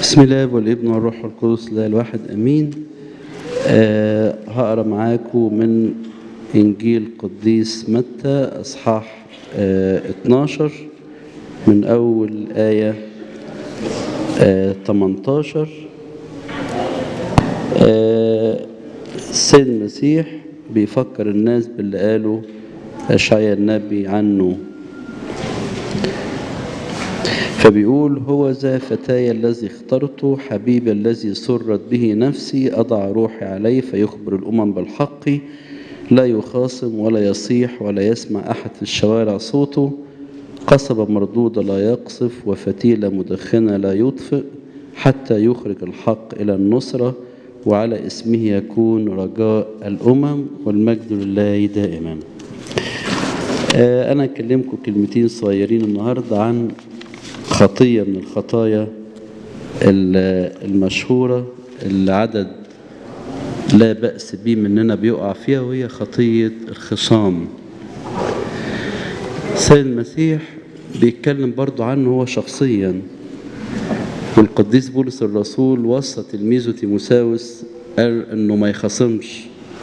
بسم الله والابن والروح القدس لا الواحد امين آه هقرا معاكم من انجيل قديس متى اصحاح آه 12 من اول ايه آه 18 آه السيد المسيح بيفكر الناس باللي قاله اشعيا النبي عنه فبيقول هو ذا فتاي الذي اخترته حبيبي الذي سرت به نفسي أضع روحي عليه فيخبر الأمم بالحق لا يخاصم ولا يصيح ولا يسمع أحد في الشوارع صوته قصبة مردودة لا يقصف وفتيلة مدخنة لا يطفئ حتى يخرج الحق إلى النصرة وعلى اسمه يكون رجاء الأمم والمجد لله دائما أنا أكلمكم كلمتين صغيرين النهاردة عن خطية من الخطايا المشهورة اللي عدد لا بأس به مننا بيقع فيها وهي خطية الخصام سيد المسيح بيتكلم برضو عنه هو شخصيا والقديس بولس الرسول وصى تلميذه تيموساوس قال انه ما يخاصمش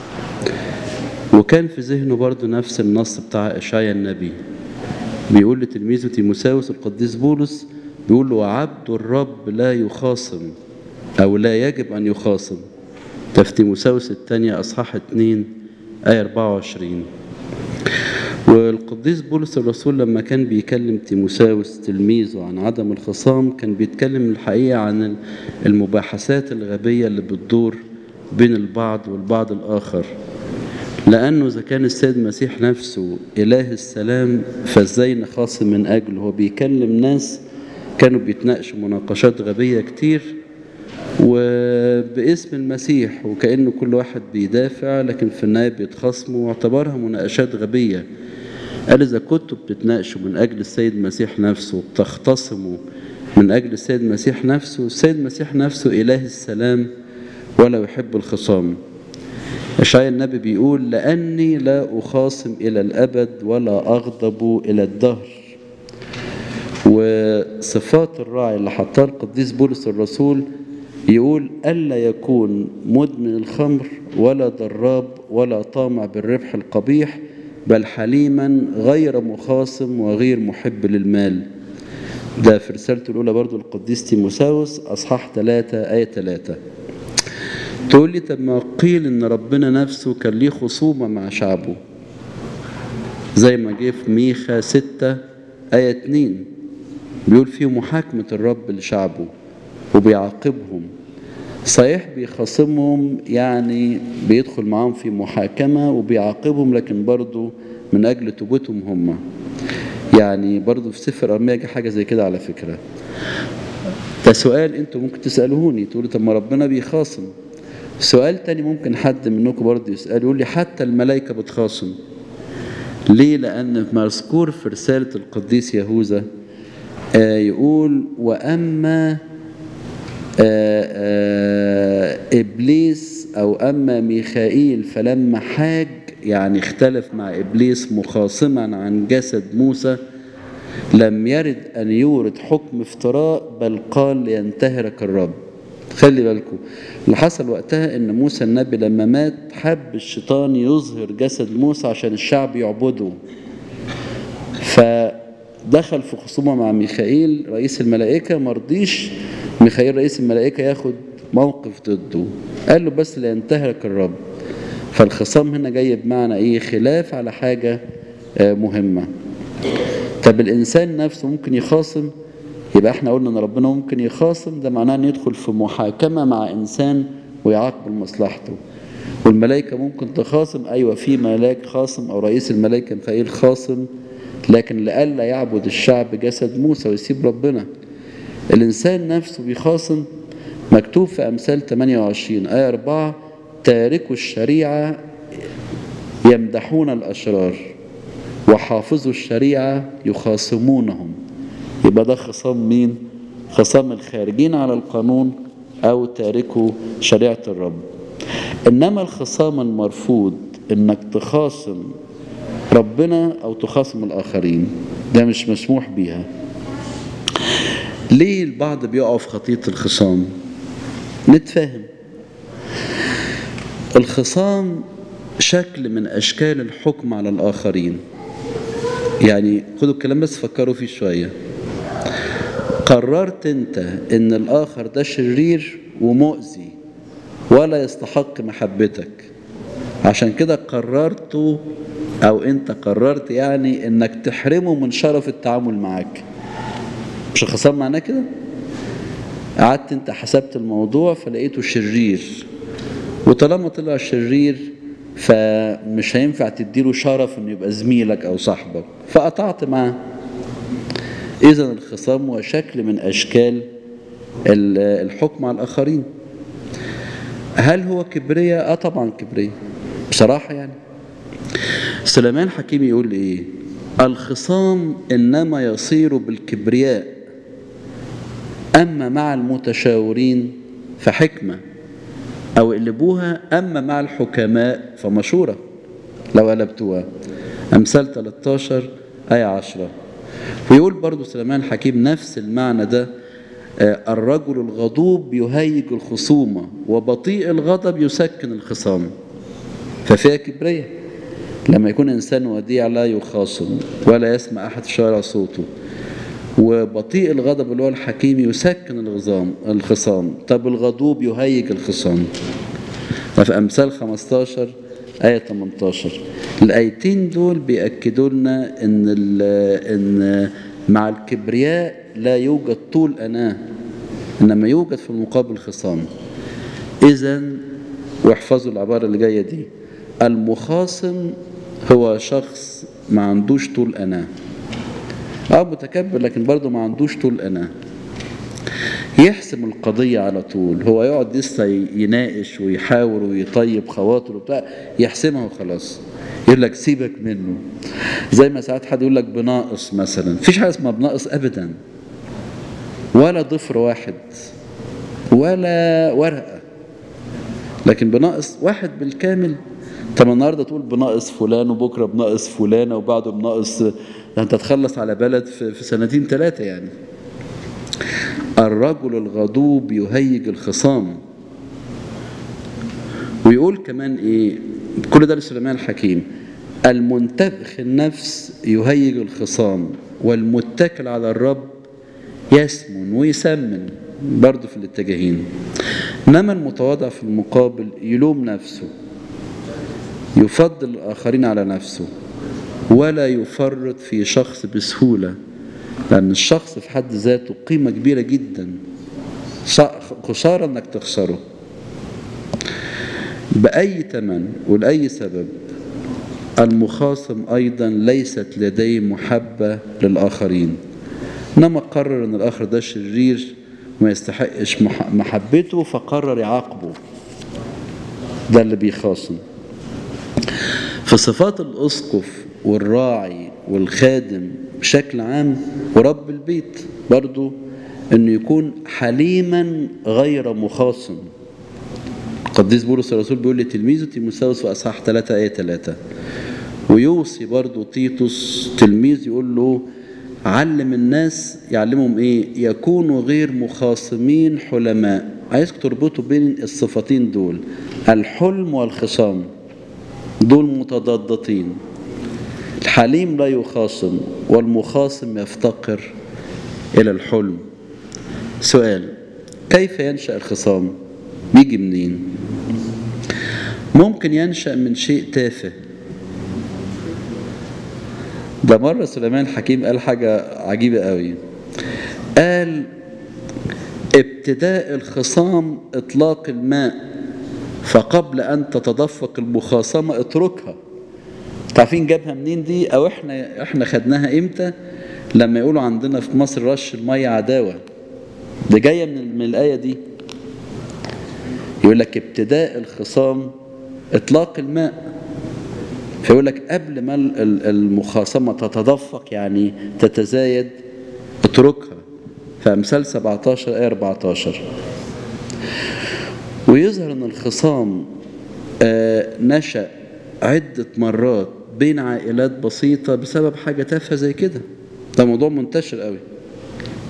وكان في ذهنه برضو نفس النص بتاع اشعيا النبي بيقول لتلميذه تيموساوس القديس بولس بيقول له عبد الرب لا يخاصم أو لا يجب أن يخاصم ده في تيموساوس الثانية أصحاح 2 آية 24 والقديس بولس الرسول لما كان بيكلم تيموساوس تلميذه عن عدم الخصام كان بيتكلم الحقيقة عن المباحثات الغبية اللي بتدور بين البعض والبعض الآخر لأنه إذا كان السيد المسيح نفسه إله السلام فإزاي نخاصم من أجله هو بيكلم ناس كانوا بيتناقشوا مناقشات غبية كتير وباسم المسيح وكأنه كل واحد بيدافع لكن في النهاية بيتخاصموا واعتبرها مناقشات غبية قال إذا كنتوا بتتناقشوا من أجل السيد المسيح نفسه بتختصموا من أجل السيد المسيح نفسه السيد المسيح نفسه إله السلام ولا يحب الخصام اشعيا النبي بيقول لاني لا اخاصم الى الابد ولا اغضب الى الدهر وصفات الراعي اللي حطها القديس بولس الرسول يقول الا يكون مدمن الخمر ولا ضراب ولا طامع بالربح القبيح بل حليما غير مخاصم وغير محب للمال ده في رسالته الاولى برضو القديس تيموساوس اصحاح 3 ايه 3 تقول لي طب ما قيل ان ربنا نفسه كان ليه خصومه مع شعبه زي ما جه في ميخا 6 آية 2 بيقول فيه محاكمة الرب لشعبه وبيعاقبهم صحيح بيخاصمهم يعني بيدخل معاهم في محاكمة وبيعاقبهم لكن برضو من أجل توبتهم هم يعني برضو في سفر أرمية حاجة زي كده على فكرة ده سؤال انتوا ممكن تسألوهوني تقولوا طب ما ربنا بيخاصم سؤال تاني ممكن حد منكم برضه يسأل يقول لي حتى الملائكة بتخاصم ليه لأن مذكور في رسالة القديس يهوذا آه يقول وأما آه آه إبليس أو أما ميخائيل فلما حاج يعني اختلف مع إبليس مخاصما عن جسد موسى لم يرد أن يورد حكم افتراء بل قال لينتهرك الرب خلي بالكم اللي حصل وقتها ان موسى النبي لما مات حب الشيطان يظهر جسد موسى عشان الشعب يعبده فدخل في خصومه مع ميخائيل رئيس الملائكه مرضيش ميخائيل رئيس الملائكه ياخد موقف ضده قال له بس لينتهرك الرب فالخصام هنا جاي بمعنى ايه خلاف على حاجه مهمه طب الانسان نفسه ممكن يخاصم يبقى احنا قلنا ان ربنا ممكن يخاصم ده معناه ان يدخل في محاكمة مع انسان ويعاقب مصلحته والملائكة ممكن تخاصم ايوه في ملاك خاصم او رئيس الملائكة ميخائيل خاصم لكن لئلا يعبد الشعب جسد موسى ويسيب ربنا الانسان نفسه بيخاصم مكتوب في امثال 28 آية 4 تاركوا الشريعة يمدحون الاشرار وحافظوا الشريعة يخاصمونهم يبقى ده خصام مين خصام الخارجين على القانون او تاركوا شريعة الرب انما الخصام المرفوض انك تخاصم ربنا او تخاصم الاخرين ده مش مسموح بيها ليه البعض بيقعوا في خطية الخصام نتفاهم الخصام شكل من أشكال الحكم على الآخرين يعني خدوا الكلام بس فكروا فيه شوية قررت انت ان الاخر ده شرير ومؤذي ولا يستحق محبتك عشان كده قررت او انت قررت يعني انك تحرمه من شرف التعامل معاك مش الخصام معناه كده قعدت انت حسبت الموضوع فلقيته شرير وطالما طلع شرير فمش هينفع تديله شرف انه يبقى زميلك او صاحبك فقطعت معاه اذا الخصام هو شكل من اشكال الحكم على الاخرين هل هو كبرياء اه طبعا كبرياء بصراحه يعني سليمان حكيم يقول ايه الخصام انما يصير بالكبرياء اما مع المتشاورين فحكمه او قلبوها اما مع الحكماء فمشوره لو قلبتوها امثال 13 ايه 10 ويقول برضو سليمان حكيم نفس المعنى ده الرجل الغضوب يهيج الخصومة وبطيء الغضب يسكن الخصام ففيها كبرية لما يكون إنسان وديع لا يخاصم ولا يسمع أحد شارع صوته وبطيء الغضب اللي هو الحكيم يسكن الغزام الخصام طب الغضوب يهيج الخصام ففي أمثال 15 آية 18 الآيتين دول بيأكدوا لنا إن إن مع الكبرياء لا يوجد طول أناة إنما يوجد في المقابل خصام إذا واحفظوا العبارة اللي جاية دي المخاصم هو شخص ما عندوش طول أناة اه متكبر لكن برضه ما عندوش طول أناة يحسم القضية على طول هو يقعد لسه يناقش ويحاور ويطيب خواطر وبتاع يحسمها وخلاص يقول لك سيبك منه زي ما ساعات حد يقول لك بناقص مثلا مفيش حاجة اسمها بناقص أبدا ولا ضفر واحد ولا ورقة لكن بناقص واحد بالكامل طب النهارده تقول بناقص فلان وبكره بناقص فلانه وبعده بناقص انت تخلص على بلد في سنتين ثلاثه يعني الرجل الغضوب يهيج الخصام ويقول كمان ايه كل ده لسليمان الحكيم المنتبخ النفس يهيج الخصام والمتكل على الرب يسمن ويسمن برضه في الاتجاهين انما المتواضع في المقابل يلوم نفسه يفضل الآخرين على نفسه ولا يفرط في شخص بسهولة لأن الشخص في حد ذاته قيمة كبيرة جدا خسارة أنك تخسره بأي ثمن ولأي سبب المخاصم أيضا ليست لديه محبة للآخرين إنما قرر أن الآخر ده شرير وما يستحقش محبته فقرر يعاقبه ده اللي بيخاصم في صفات الأسقف والراعي والخادم بشكل عام ورب البيت برضو أنه يكون حليما غير مخاصم قديس بولس الرسول بيقول لتلميذه تيموثاوس في أصحاح 3 آية 3 ويوصي برضو تيتوس تلميذ يقول له علم الناس يعلمهم ايه يكونوا غير مخاصمين حلماء عايزك تربطوا بين الصفتين دول الحلم والخصام دول متضادتين الحليم لا يخاصم والمخاصم يفتقر إلى الحلم سؤال كيف ينشأ الخصام بيجي منين ممكن ينشأ من شيء تافه ده مرة سليمان الحكيم قال حاجة عجيبة قوي قال ابتداء الخصام إطلاق الماء فقبل أن تتدفق المخاصمة اتركها تعرفين جابها منين دي أو إحنا إحنا خدناها إمتى لما يقولوا عندنا في مصر رش المية عداوة ده جاية من, من الآية دي يقول لك ابتداء الخصام إطلاق الماء فيقول لك قبل ما المخاصمة تتدفق يعني تتزايد اتركها في أمثال 17 آية 14 ويظهر أن الخصام نشأ عدة مرات بين عائلات بسيطة بسبب حاجة تافهة زي كده ده موضوع منتشر قوي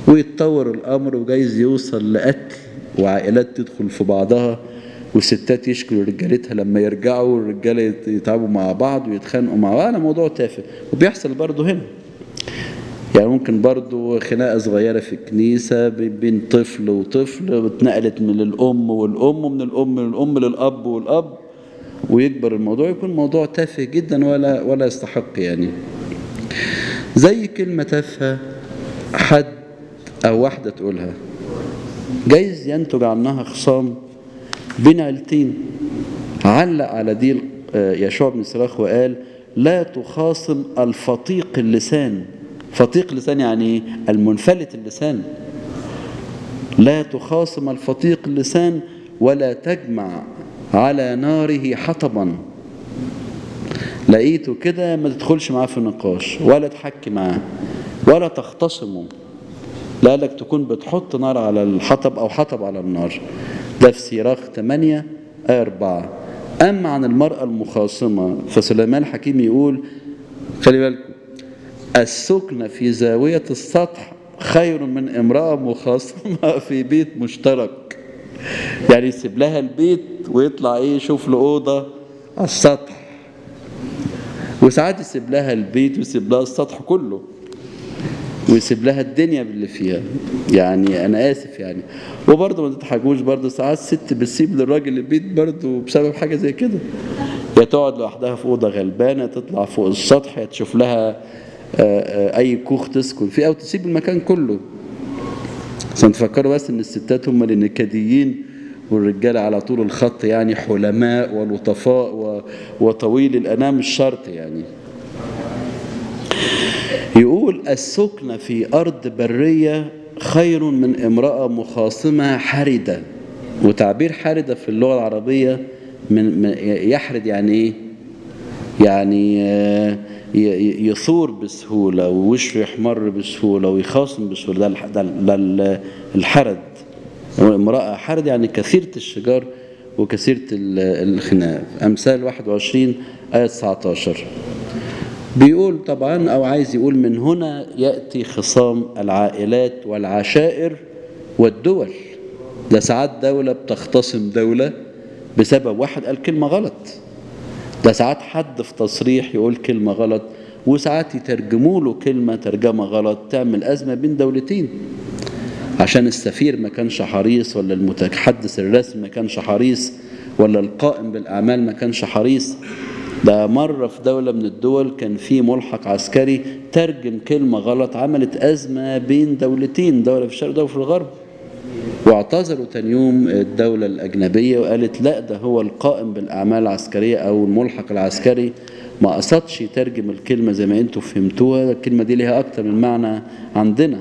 ويتطور الامر وجايز يوصل لقتل وعائلات تدخل في بعضها والستات يشكوا رجالتها لما يرجعوا والرجاله يتعبوا مع بعض ويتخانقوا مع بعض موضوع تافه وبيحصل برضه هنا يعني ممكن برضو خناقة صغيرة في الكنيسة بين طفل وطفل اتنقلت من الأم والأم ومن الأم للأم للأب والأب ويكبر الموضوع يكون موضوع تافه جدا ولا ولا يستحق يعني زي كلمة تافهة حد أو واحدة تقولها جايز ينتج عنها خصام بين عيلتين علق على دي يشوع بن صراخ وقال لا تخاصم الفطيق اللسان فطيق اللسان يعني المنفلت اللسان لا تخاصم الفطيق اللسان ولا تجمع على ناره حطبا لقيته كده ما تدخلش معاه في نقاش ولا تحكي معاه ولا تختصمه لا لك تكون بتحط نار على الحطب أو حطب على النار ده في سيراخ 8 آية 4 أما عن المرأة المخاصمة فسليمان الحكيم يقول خلي بالكم السكن في زاوية السطح خير من امرأة مخاصمة في بيت مشترك يعني يسيب لها البيت ويطلع ايه يشوف له أوضة على السطح وساعات يسيب لها البيت ويسيب لها السطح كله ويسيب لها الدنيا باللي فيها يعني انا اسف يعني وبرضه ما تضحكوش برضه ساعات ست بتسيب للراجل البيت برضه بسبب حاجه زي كده يا تقعد لوحدها في اوضه غلبانه تطلع فوق السطح يا تشوف لها اي كوخ تسكن فيه او تسيب المكان كله عشان تفكروا بس ان الستات هم اللي نكديين والرجاله على طول الخط يعني حلماء ولطفاء وطويل الانام مش شرط يعني يقول السكن في ارض بريه خير من امراه مخاصمه حرده وتعبير حرده في اللغه العربيه من يحرد يعني ايه يعني يثور بسهولة ووشه يحمر بسهولة ويخاصم بسهولة ده, ده الحرد امرأة حرد يعني كثيرة الشجار وكثيرة الخناق أمثال 21 آية 19 بيقول طبعا أو عايز يقول من هنا يأتي خصام العائلات والعشائر والدول ده ساعات دولة بتختصم دولة بسبب واحد قال كلمة غلط ده ساعات حد في تصريح يقول كلمة غلط وساعات يترجموا له كلمة ترجمة غلط تعمل أزمة بين دولتين عشان السفير ما كانش حريص ولا المتحدث الرسمي ما كانش حريص ولا القائم بالأعمال ما كانش حريص ده مرة في دولة من الدول كان في ملحق عسكري ترجم كلمة غلط عملت أزمة بين دولتين دولة في الشرق ودولة في الغرب واعتذروا تاني يوم الدولة الأجنبية وقالت لا ده هو القائم بالأعمال العسكرية أو الملحق العسكري ما قصدش يترجم الكلمة زي ما انتوا فهمتوها الكلمة دي ليها أكتر من معنى عندنا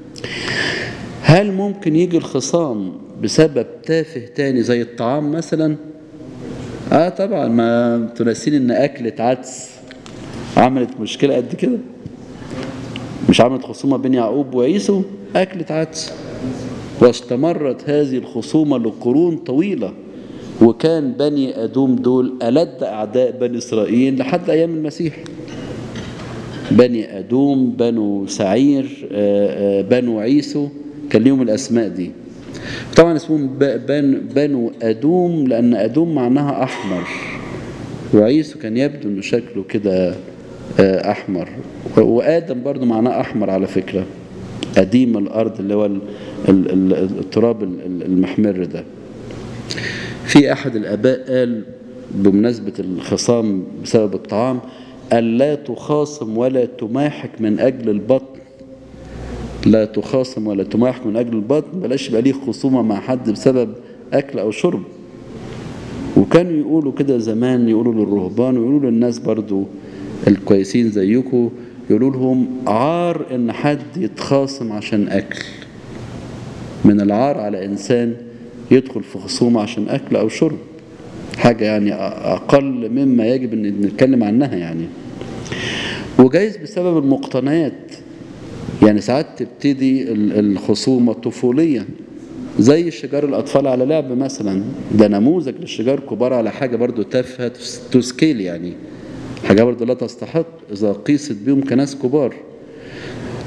هل ممكن يجي الخصام بسبب تافه تاني زي الطعام مثلا اه طبعا ما انتوا ناسين ان أكلة عدس عملت مشكلة قد كده مش عملت خصومة بين يعقوب وعيسو أكلة عدس واستمرت هذه الخصومة لقرون طويلة وكان بني أدوم دول ألد أعداء بني إسرائيل لحد أيام المسيح بني أدوم بنو سعير بنو عيسو كان ليهم الأسماء دي طبعا اسمهم بن بنو أدوم لأن أدوم معناها أحمر وعيسو كان يبدو أنه شكله كده أحمر وآدم برضو معناه أحمر على فكرة قديم الأرض اللي هو التراب المحمر ده في أحد الآباء قال بمناسبة الخصام بسبب الطعام قال لا تخاصم ولا تماحك من أجل البطن لا تخاصم ولا تماحك من أجل البطن بلاش يبقى ليه خصومة مع حد بسبب أكل أو شرب وكانوا يقولوا كده زمان يقولوا للرهبان ويقولوا للناس برضو الكويسين زيكم يقولوا لهم عار ان حد يتخاصم عشان اكل من العار على انسان يدخل في خصومة عشان اكل او شرب حاجة يعني اقل مما يجب ان نتكلم عنها يعني وجايز بسبب المقتنيات يعني ساعات تبتدي الخصومة الطفولية زي شجار الأطفال على لعب مثلا ده نموذج للشجار كبار على حاجة برضو تافهة تو سكيل يعني حاجة برضو لا تستحق إذا قيست بهم كناس كبار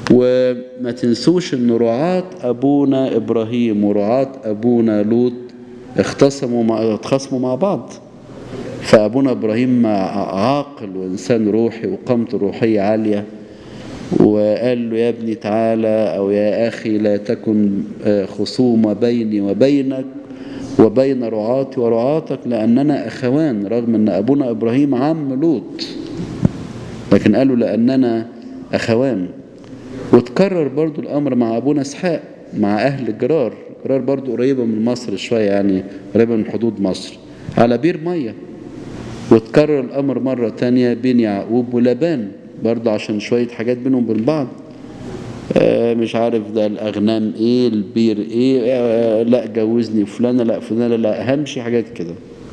وما تنسوش ان رعاة ابونا ابراهيم ورعاة ابونا لوط اختصموا مع اتخاصموا مع بعض فابونا ابراهيم عاقل وانسان روحي وقامته روحيه عاليه وقال له يا ابني تعالى او يا اخي لا تكن خصومه بيني وبينك وبين رعاتي ورعاتك لاننا اخوان رغم ان ابونا ابراهيم عم لوط لكن قالوا لاننا اخوان وتكرر برضو الامر مع ابونا اسحاق مع اهل جرار جرار برضو قريبه من مصر شويه يعني قريبه من حدود مصر على بير ميه وتكرر الامر مره تانية بين يعقوب ولبان برضو عشان شويه حاجات بينهم وبين بعض آه مش عارف ده الاغنام ايه البير ايه آه لا جوزني فلانه لا فلانه لا همشي حاجات كده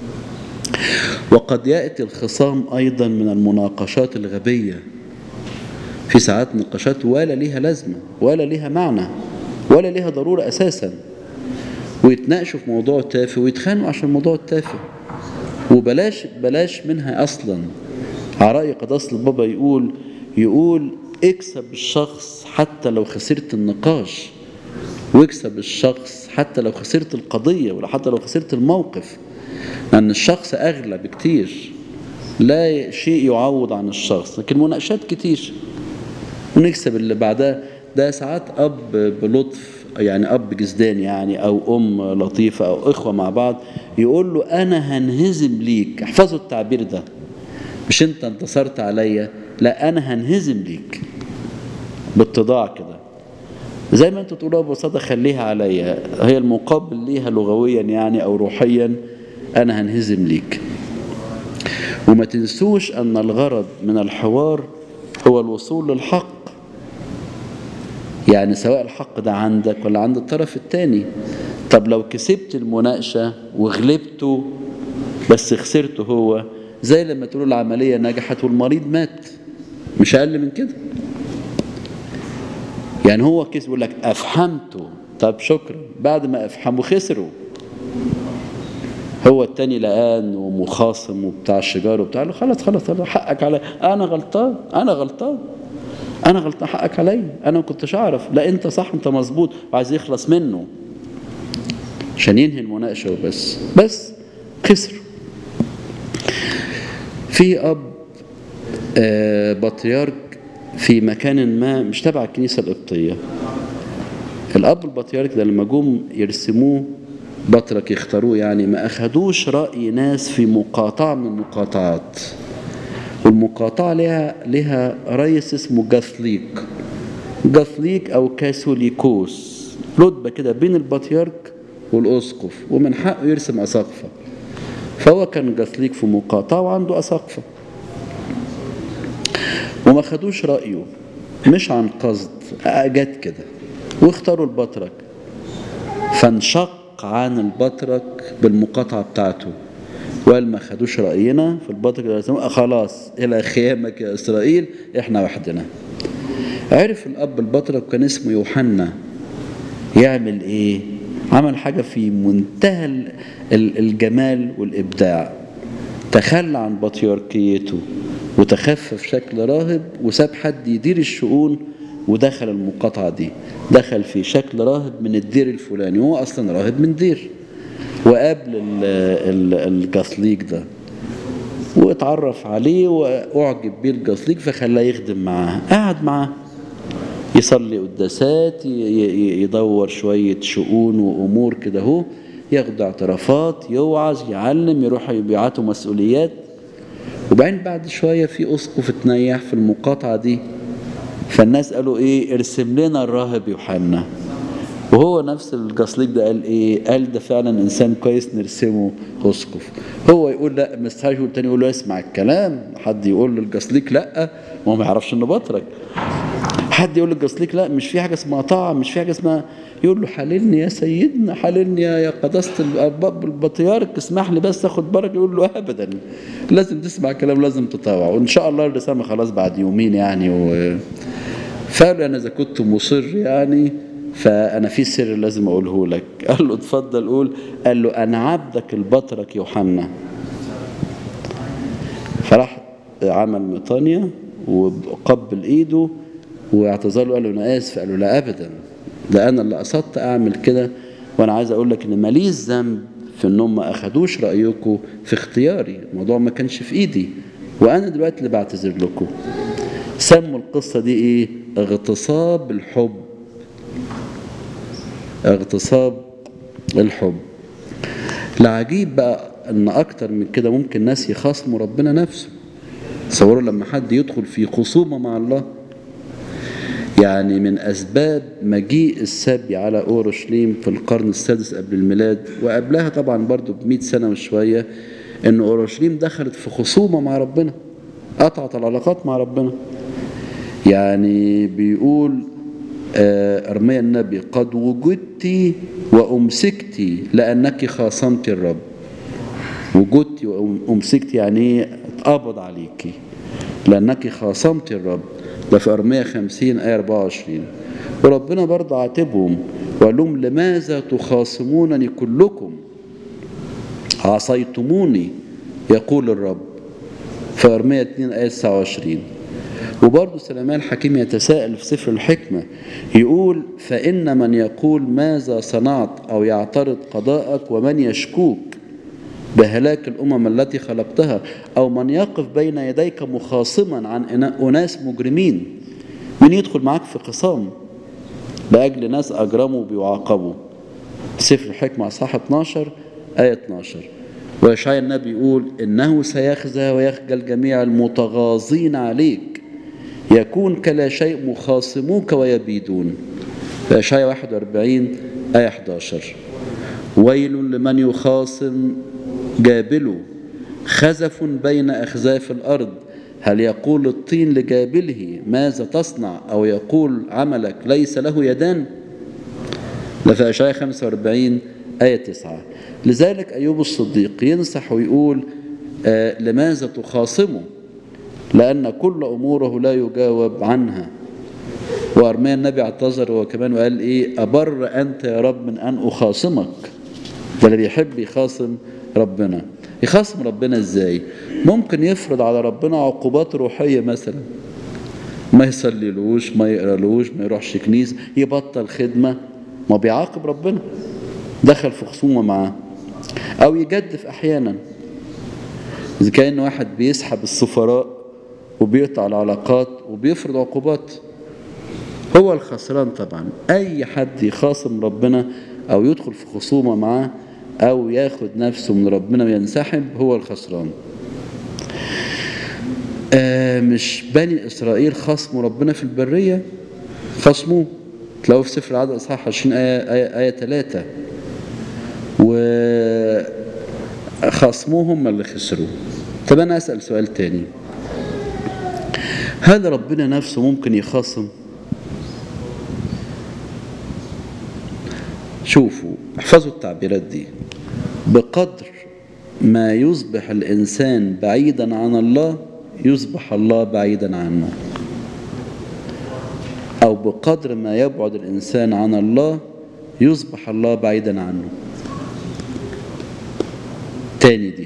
وقد ياتي الخصام ايضا من المناقشات الغبيه في ساعات نقاشات ولا ليها لازمة ولا ليها معنى ولا ليها ضرورة أساسا ويتناقشوا في موضوع تافه ويتخانقوا عشان موضوع تافه وبلاش بلاش منها أصلا على رأي قداسة البابا يقول يقول اكسب الشخص حتى لو خسرت النقاش واكسب الشخص حتى لو خسرت القضية ولا حتى لو خسرت الموقف لأن الشخص أغلى بكتير لا شيء يعوض عن الشخص لكن مناقشات كتير ونكسب اللي بعدها ده ساعات اب بلطف يعني اب جسدان يعني او ام لطيفه او اخوه مع بعض يقول له انا هنهزم ليك احفظوا التعبير ده مش انت انتصرت عليا لا انا هنهزم ليك باتضاع كده زي ما انتوا تقولوا ببساطه خليها عليا هي المقابل ليها لغويا يعني او روحيا انا هنهزم ليك وما تنسوش ان الغرض من الحوار هو الوصول للحق يعني سواء الحق ده عندك ولا عند الطرف الثاني طب لو كسبت المناقشة وغلبته بس خسرته هو زي لما تقول العملية نجحت والمريض مات مش أقل من كده يعني هو كسب يقول لك أفحمته طب شكرا بعد ما أفحمه خسروا هو التاني لقان ومخاصم وبتاع الشجار وبتاع له خلاص خلاص حقك علي انا غلطان انا غلطان انا غلطان حقك عليا انا ما كنتش اعرف لا انت صح انت مظبوط وعايز يخلص منه عشان ينهي المناقشه وبس بس خسر في اب آه بطريرك في مكان ما مش تبع الكنيسه القبطيه الاب البطريرك ده لما جم يرسموه بطرك يختاروه يعني ما أخدوش رأي ناس في مقاطعة من المقاطعات والمقاطعة لها لها رئيس اسمه جاثليك جاثليك أو كاثوليكوس رتبة كده بين البطيرك والأسقف ومن حقه يرسم أساقفة فهو كان جاثليك في مقاطعة وعنده أساقفة وما خدوش رأيه مش عن قصد جت كده واختاروا البطرك فانشق عن البطرك بالمقاطعة بتاعته وقال ما خدوش رأينا في البطرك خلاص إلى خيامك يا إسرائيل إحنا وحدنا عرف الأب البطرك كان اسمه يوحنا يعمل إيه عمل حاجة في منتهى الجمال والإبداع تخلى عن بطياركيته وتخفف شكل راهب وساب حد يدير الشؤون ودخل المقاطعة دي دخل في شكل راهب من الدير الفلاني هو أصلا راهب من دير وقابل الجاثليك ده واتعرف عليه واعجب بيه الجاثليك فخلاه يخدم معاه قعد معاه يصلي قداسات يدور شوية شؤون وأمور كده هو ياخد اعترافات يوعظ يعلم يروح يبيعاته مسؤوليات وبعدين بعد شوية في أسقف اتنيح في المقاطعة دي فالناس قالوا ايه ارسم لنا الراهب يوحنا وهو نفس الجاصليك ده قال ايه قال ده فعلا انسان كويس نرسمه اسقف هو يقول لا مستحيل والتاني يقول له اسمع الكلام حد يقول للجاصليك لا وهو ما يعرفش انه بطرك حد يقول للجاصليك لا مش في حاجه اسمها طاعه مش في حاجه اسمها يقول له حللني يا سيدنا حللني يا قداسه الباب البطيارك اسمح لي بس اخد بركه يقول له ابدا لازم تسمع كلام لازم تطاوع وان شاء الله الرساله خلاص بعد يومين يعني و... فقال انا اذا كنت مصر يعني فانا في سر لازم اقوله لك قال له اتفضل قول قال له انا عبدك البطرك يوحنا فراح عمل ميطانيا وقبل ايده واعتذر له قال له انا اسف قال له لا ابدا ده انا اللي قصدت اعمل كده وانا عايز اقول لك ان ماليش ذنب في انهم ما اخدوش رايكم في اختياري الموضوع ما كانش في ايدي وانا دلوقتي اللي بعتذر لكم سموا القصه دي ايه اغتصاب الحب اغتصاب الحب العجيب بقى ان اكتر من كده ممكن ناس يخاصموا ربنا نفسه تصوروا لما حد يدخل في خصومه مع الله يعني من أسباب مجيء السبي على أورشليم في القرن السادس قبل الميلاد وقبلها طبعا برضو بمئة سنة وشوية أن أورشليم دخلت في خصومة مع ربنا قطعت العلاقات مع ربنا يعني بيقول أرميا النبي قد وجدت وأمسكت لأنك خاصمت الرب وجدت وأمسكت يعني اتقبض عليك لأنك خاصمت الرب ده في أرمية 50 آية 24 وربنا برضه عاتبهم وقال لهم لماذا تخاصمونني كلكم عصيتموني يقول الرب في أرمية 2 آية 29 وبرضه سليمان الحكيم يتساءل في سفر الحكمة يقول فإن من يقول ماذا صنعت أو يعترض قضاءك ومن يشكوك بهلاك الأمم التي خلقتها أو من يقف بين يديك مخاصما عن أناس مجرمين من يدخل معك في خصام لأجل ناس أجرموا بيعاقبوا سفر الحكمة أصحاح 12 آية 12 ويشعي النبي يقول إنه سيخزى ويخجل جميع المتغاظين عليك يكون كلا شيء مخاصموك ويبيدون في إشعياء 41 آية 11 ويل لمن يخاصم جابله خزف بين أخزاف الأرض هل يقول الطين لجابله ماذا تصنع أو يقول عملك ليس له يدان ده في أشعياء 45 آية 9 لذلك أيوب الصديق ينصح ويقول آه لماذا تخاصمه لأن كل أموره لا يجاوب عنها وأرميا النبي اعتذر هو كمان وقال إيه أبر أنت يا رب من أن أخاصمك ده اللي بيحب يخاصم ربنا يخاصم ربنا ازاي ممكن يفرض على ربنا عقوبات روحية مثلا ما يصليلوش ما يقرالوش ما يروحش كنيسة يبطل خدمة ما بيعاقب ربنا دخل في خصومة معاه او يجدف احيانا اذا كان واحد بيسحب السفراء وبيقطع العلاقات وبيفرض عقوبات هو الخسران طبعا اي حد يخاصم ربنا او يدخل في خصومة معاه أو ياخد نفسه من ربنا وينسحب هو الخسران آه مش بني إسرائيل خصموا ربنا في البرية خصموه تلاقوه في سفر العدد أصحاح 20 آية, آية, آية 3 وخصموه هم اللي خسروا طب أنا أسأل سؤال تاني هل ربنا نفسه ممكن يخاصم شوفوا احفظوا التعبيرات دي بقدر ما يصبح الإنسان بعيدا عن الله يصبح الله بعيدا عنه أو بقدر ما يبعد الإنسان عن الله يصبح الله بعيدا عنه تاني دي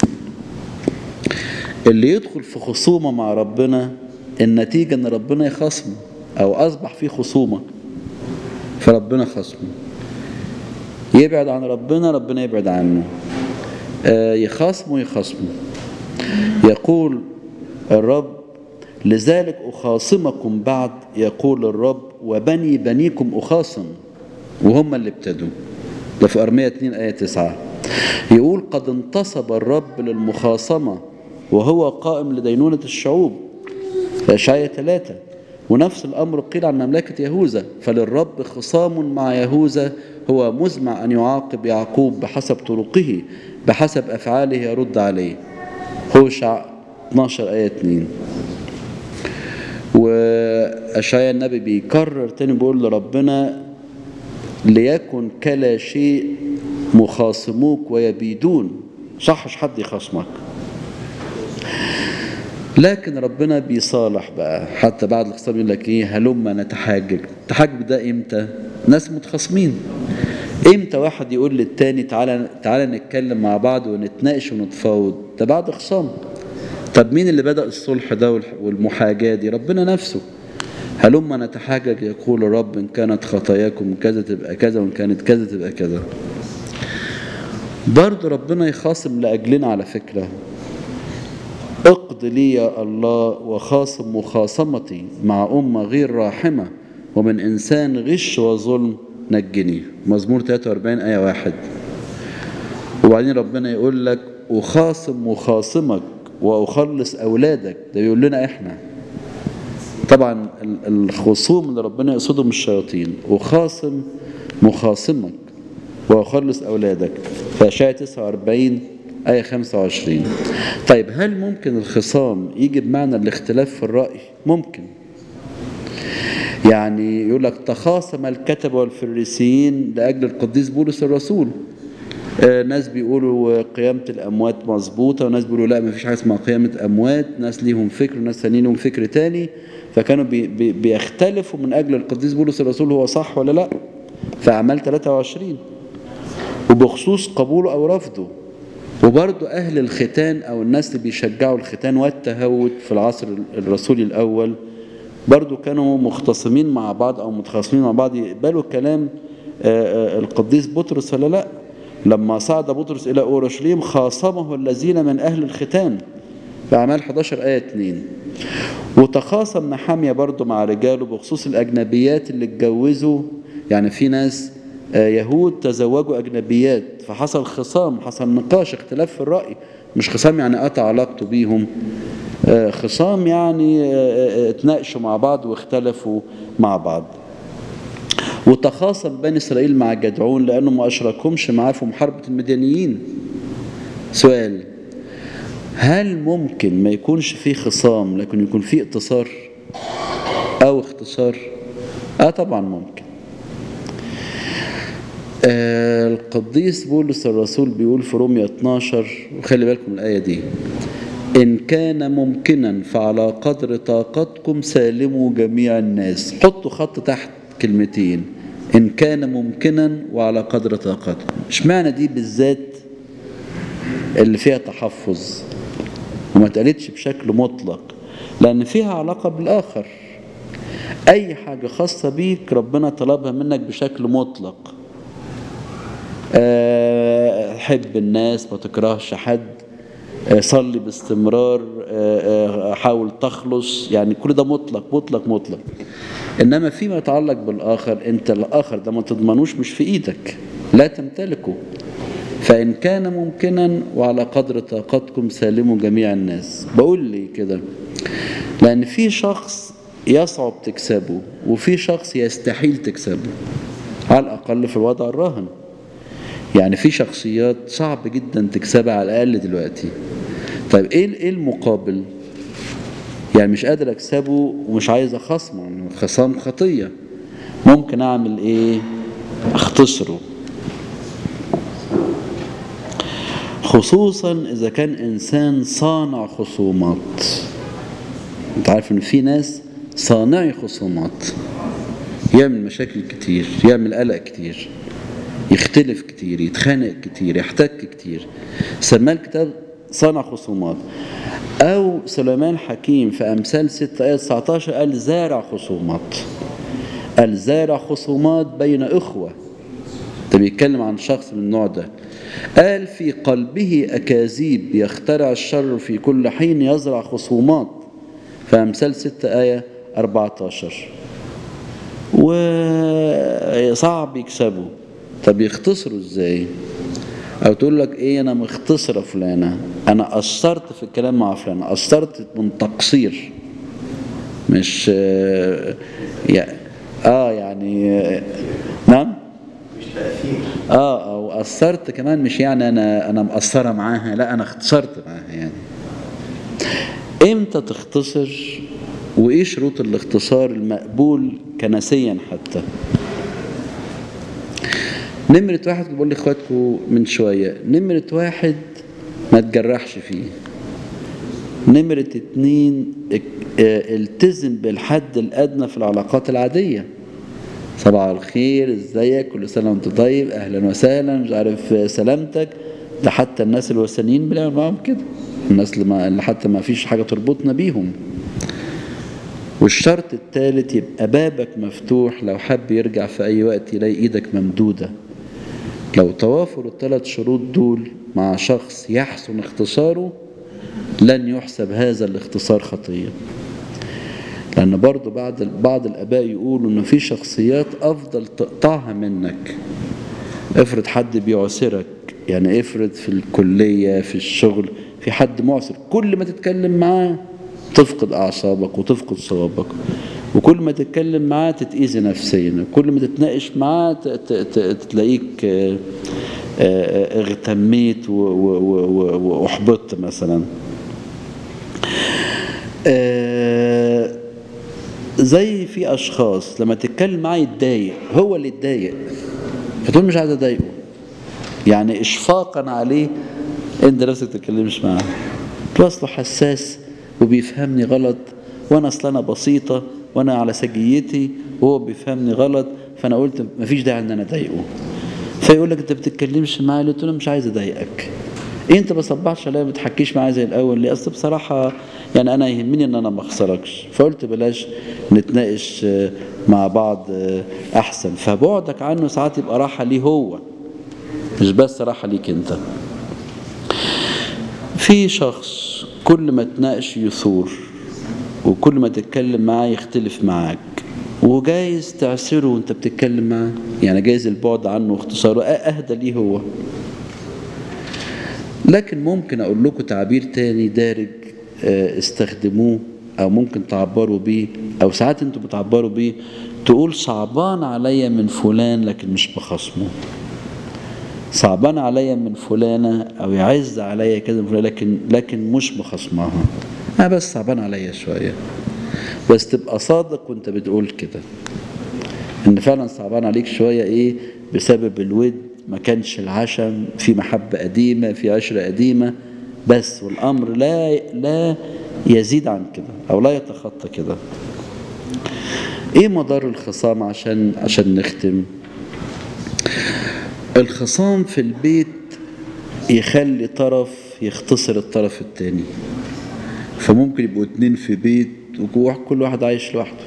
اللي يدخل في خصومة مع ربنا النتيجة ان ربنا يخصمه او اصبح في خصومة فربنا خصمه يبعد عن ربنا ربنا يبعد عنه آه يخاصمه يخاصمه يقول الرب لذلك أخاصمكم بعد يقول الرب وبني بنيكم أخاصم وهم اللي ابتدوا ده في أرمية 2 آية 9 يقول قد انتصب الرب للمخاصمة وهو قائم لدينونة الشعوب في أشعية 3 ونفس الأمر قيل عن مملكة يهوذا فللرب خصام مع يهوذا هو مزمع أن يعاقب يعقوب بحسب طرقه بحسب أفعاله يرد عليه هوشع 12 آية 2 وأشعيا النبي بيكرر تاني بيقول لربنا ليكن كلا شيء مخاصموك ويبيدون صحش حد يخاصمك لكن ربنا بيصالح بقى حتى بعد الخصام يقول لك ايه هلما نتحاجج التحاجج ده امتى ناس متخاصمين امتى واحد يقول للتاني تعالى تعالى نتكلم مع بعض ونتناقش ونتفاوض ده بعد خصام طب مين اللي بدأ الصلح ده والمحاجاة دي ربنا نفسه هلما نتحاجج يقول الرب إن كانت خطاياكم كذا تبقى كذا وإن كانت كذا تبقى كذا برضه ربنا يخاصم لأجلنا على فكرة اقض لي يا الله وخاصم مخاصمتي مع أمة غير راحمة ومن إنسان غش وظلم نجني مزمور 43 آية واحد وبعدين ربنا يقول لك أخاصم مخاصمك وأخلص أولادك ده بيقول لنا إحنا طبعا الخصوم اللي ربنا يقصدهم الشياطين وخاصم مخاصمك وأخلص أولادك فأشعة 49 آية 25 طيب هل ممكن الخصام يجي بمعنى الاختلاف في الرأي؟ ممكن يعني يقول لك تخاصم الكتب والفريسيين لأجل القديس بولس الرسول آه ناس بيقولوا قيامة الأموات مظبوطة وناس بيقولوا لا ما فيش حاجة اسمها قيامة أموات ناس ليهم فكر وناس ثانيين لهم فكر تاني فكانوا بي بي بيختلفوا من أجل القديس بولس الرسول هو صح ولا لا في أعمال 23 وبخصوص قبوله أو رفضه وبرضو أهل الختان أو الناس اللي بيشجعوا الختان والتهود في العصر الرسولي الأول برضو كانوا مختصمين مع بعض أو متخاصمين مع بعض يقبلوا كلام القديس بطرس ولا لا لما صعد بطرس إلى أورشليم خاصمه الذين من أهل الختان في أعمال 11 آية 2 وتخاصم نحامية برضو مع رجاله بخصوص الأجنبيات اللي اتجوزوا يعني في ناس يهود تزوجوا أجنبيات فحصل خصام حصل نقاش اختلاف في الرأي مش خصام يعني قطع علاقته بيهم خصام يعني اتناقشوا مع بعض واختلفوا مع بعض وتخاصم بني إسرائيل مع جدعون لأنه ما أشركهمش معاه في محاربة المديانيين سؤال هل ممكن ما يكونش فيه خصام لكن يكون فيه اقتصار أو اختصار آه طبعا ممكن آه القديس بولس الرسول بيقول في رومية 12 وخلي بالكم الآية دي إن كان ممكنا فعلى قدر طاقتكم سالموا جميع الناس حطوا خط تحت كلمتين إن كان ممكنا وعلى قدر طاقتكم اشمعنى دي بالذات اللي فيها تحفظ وما اتقالتش بشكل مطلق لأن فيها علاقة بالآخر أي حاجة خاصة بيك ربنا طلبها منك بشكل مطلق أه حب الناس ما تكرهش حد أه صلي باستمرار أه حاول تخلص يعني كل ده مطلق مطلق مطلق انما فيما يتعلق بالاخر انت الاخر ده ما تضمنوش مش في ايدك لا تمتلكه فان كان ممكنا وعلى قدر طاقتكم سالموا جميع الناس بقول لي كده لان في شخص يصعب تكسبه وفي شخص يستحيل تكسبه على الاقل في الوضع الراهن يعني في شخصيات صعب جدا تكسبها على الاقل دلوقتي طيب ايه ايه المقابل يعني مش قادر اكسبه ومش عايز اخصمه خصام خطيه ممكن اعمل ايه اختصره خصوصا اذا كان انسان صانع خصومات انت عارف ان في ناس صانعي خصومات يعمل مشاكل كتير يعمل قلق كتير يختلف كتير يتخانق كتير يحتك كتير سماه الكتاب صنع خصومات أو سليمان حكيم في أمثال 6 آية 19 قال زارع خصومات قال زارع خصومات بين إخوة ده بيتكلم عن شخص من النوع ده قال في قلبه أكاذيب يخترع الشر في كل حين يزرع خصومات في أمثال 6 آية 14 وصعب يكسبوا طب يختصروا ازاي او تقول لك ايه انا مختصرة فلانة انا قصرت في الكلام مع فلانة قصرت من تقصير مش اه يعني نعم مش تأثير اه او قصرت كمان مش يعني انا انا مقصرة معاها لا انا اختصرت معاها يعني امتى تختصر وايه شروط الاختصار المقبول كنسيا حتى نمرة واحد بقول لاخواتكم من شوية نمرة واحد ما تجرحش فيه نمرة اتنين التزم بالحد الأدنى في العلاقات العادية صباح الخير ازيك كل سنة وانت طيب اهلا وسهلا مش عارف سلامتك ده حتى الناس الوثنيين بنعمل معاهم كده الناس اللي, ما اللي حتى ما فيش حاجة تربطنا بيهم والشرط الثالث يبقى بابك مفتوح لو حب يرجع في أي وقت يلاقي إيدك ممدودة لو توافر الثلاث شروط دول مع شخص يحسن اختصاره لن يحسب هذا الاختصار خطية لأن برضو بعض بعض الآباء يقولوا إن في شخصيات أفضل تقطعها منك افرض حد بيعسرك يعني افرض في الكلية في الشغل في حد معسر كل ما تتكلم معاه تفقد أعصابك وتفقد صوابك وكل ما تتكلم معاه تتأذي نفسيا كل ما تتناقش معاه تلاقيك اغتميت واحبطت مثلا زي في اشخاص لما تتكلم معاه يتضايق هو اللي يتضايق فتقول مش عايز اضايقه يعني اشفاقا عليه انت نفسك تتكلمش معاه اصله حساس وبيفهمني غلط وانا اصل انا بسيطه وانا على سجيتي وهو بيفهمني غلط فانا قلت مفيش داعي ان انا اضايقه فيقول لك انت بتتكلمش معايا قلت له مش عايز اضايقك إيه انت ما صبحش عليا ما بتحكيش معايا زي الاول ليه اصل بصراحه يعني انا يهمني ان انا ما اخسركش فقلت بلاش نتناقش مع بعض احسن فبعدك عنه ساعات يبقى راحه ليه هو مش بس راحه ليك انت في شخص كل ما تناقش يثور وكل ما تتكلم معاه يختلف معاك وجايز تعسره وانت بتتكلم معاه يعني جايز البعد عنه واختصاره اهدى ليه هو لكن ممكن اقول لكم تعبير تاني دارج استخدموه او ممكن تعبروا بيه او ساعات انتوا بتعبروا بيه تقول صعبان عليا من فلان لكن مش بخصمه صعبان عليا من فلانة او يعز عليا كده من فلانة لكن لكن مش بخصمها انا بس صعبان عليا شوية بس تبقى صادق وانت بتقول كده ان فعلا صعبان عليك شوية ايه بسبب الود ما كانش العشم في محبة قديمة في عشرة قديمة بس والأمر لا لا يزيد عن كده أو لا يتخطى كده إيه مدار الخصام عشان عشان نختم الخصام في البيت يخلي طرف يختصر الطرف التاني فممكن يبقوا اتنين في بيت وكل واحد عايش لوحده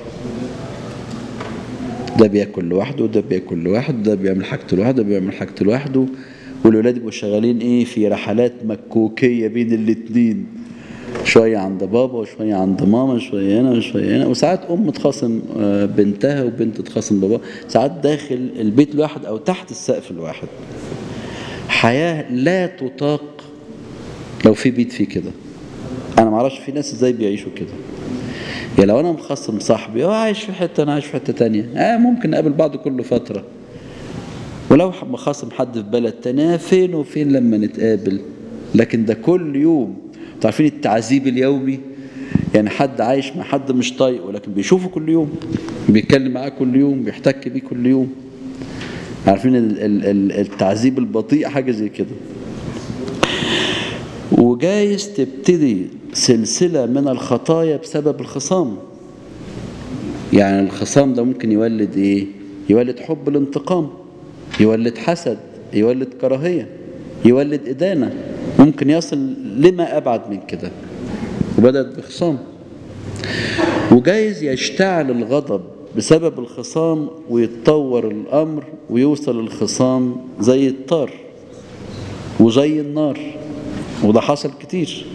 ده بياكل لوحده وده بياكل لوحده ده بيعمل حاجته لوحده ده بيعمل حاجته لوحده والولاد يبقوا شغالين ايه في رحلات مكوكيه بين الاتنين شويه عند بابا وشويه عند ماما شويه هنا وشويه هنا وساعات ام تخاصم بنتها وبنت تخاصم بابا ساعات داخل البيت الواحد او تحت السقف الواحد حياه لا تطاق لو في بيت فيه كده انا معرفش في ناس ازاي بيعيشوا كده يا لو انا مخصم صاحبي هو عايش في حته انا عايش في حته تانية اه ممكن نقابل بعض كل فتره ولو مخصم حد في بلد تانية فين وفين لما نتقابل لكن ده كل يوم عارفين التعذيب اليومي يعني حد عايش مع حد مش طايقه لكن بيشوفه كل يوم بيتكلم معاه كل يوم بيحتك بيه كل يوم عارفين التعذيب البطيء حاجه زي كده وجايز تبتدي سلسلة من الخطايا بسبب الخصام يعني الخصام ده ممكن يولد ايه يولد حب الانتقام يولد حسد يولد كراهية يولد إدانة ممكن يصل لما أبعد من كده وبدأت بخصام وجايز يشتعل الغضب بسبب الخصام ويتطور الأمر ويوصل الخصام زي الطار وزي النار وده حصل كتير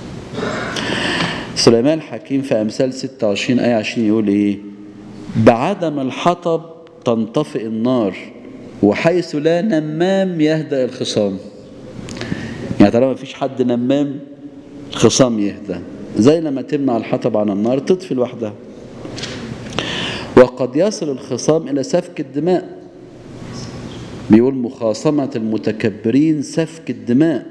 سليمان الحكيم في أمثال 26 آية 20 يقول إيه بعدم الحطب تنطفئ النار وحيث لا نمام يهدأ الخصام يعني طالما مفيش حد نمام الخصام يهدى زي لما تمنع الحطب عن النار تطفي لوحدها وقد يصل الخصام إلى سفك الدماء بيقول مخاصمة المتكبرين سفك الدماء